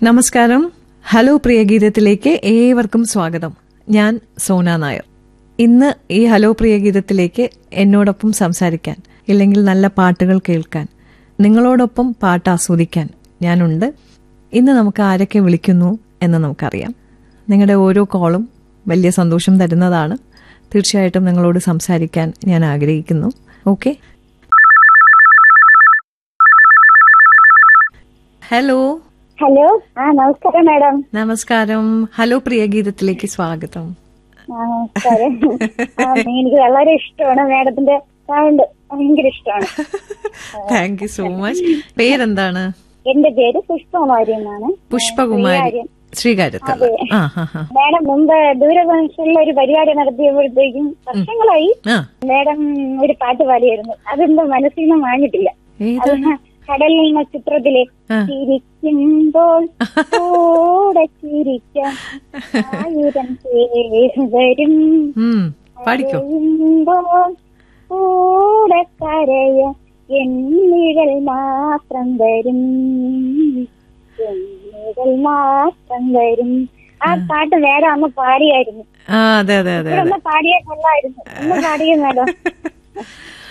നമസ്കാരം ഹലോ പ്രിയ ഗീതത്തിലേക്ക് ഏവർക്കും സ്വാഗതം ഞാൻ സോന നായർ ഇന്ന് ഈ ഹലോ പ്രിയ ഗീതത്തിലേക്ക് എന്നോടൊപ്പം സംസാരിക്കാൻ ഇല്ലെങ്കിൽ നല്ല പാട്ടുകൾ കേൾക്കാൻ നിങ്ങളോടൊപ്പം പാട്ട് ആസ്വദിക്കാൻ ഞാനുണ്ട് ഇന്ന് നമുക്ക് ആരൊക്കെ വിളിക്കുന്നു എന്ന് നമുക്കറിയാം നിങ്ങളുടെ ഓരോ കോളും വലിയ സന്തോഷം തരുന്നതാണ് തീർച്ചയായിട്ടും നിങ്ങളോട് സംസാരിക്കാൻ ഞാൻ ആഗ്രഹിക്കുന്നു ഓക്കെ ഹലോ ഹലോ ആ നമസ്കാരം മാഡം നമസ്കാരം ഹലോ പ്രിയ ഗീതത്തിലേക്ക് സ്വാഗതം ആ, നമസ്കാരം ആ, എനിക്ക് വളരെ ഇഷ്ടമാണ് മാഡത്തിന്റെ സൗണ്ട് ഭയങ്കര ഇഷ്ടമാണ് താങ്ക് യു സോ മച്ച് പേരെന്താണ് എന്റെ പേര് പുഷ്പകുമാരി എന്നാണ് പുഷ്പകുമാരി ശ്രീകാര്യത്തല്ല ആ ഹാ ഹാ മാഡം മുമ്പ് ദൂരദർശനിൽ ഒരു പരിപാടി നടത്തിയപ്പോഴത്തേക്കും വർഷങ്ങളായി ആ മാഡം ഒരു പാട്ട് പാടിയായിരുന്നു അതെന്തോ മനസ്സിൽ നിന്ന് വാങ്ങിട്ടില്ല ഏത് അത് കടലിൽ എന്ന ചിത്രത്തിലെ ആ. ചിരിക്കുമ്പോൾ കൂടെ ചിരിക്കാം ആയിരം പേര് വരും ഉം പാടിക്കോ കരയുമ്പോൾ കൂടെ കരയ എന്നിഴൽ മാത്രം വരും എന്നിഴൽ മാത്രം വരും ആ പാട്ട് വേറെ അമ്മ പാടിയായിരുന്നു ആ അതെ അതെ അതെ ഇവിടെ ഒന്ന് പാടിയ കൊള്ളായിരുന്നു ഒന്ന് പാടിയ മേഡം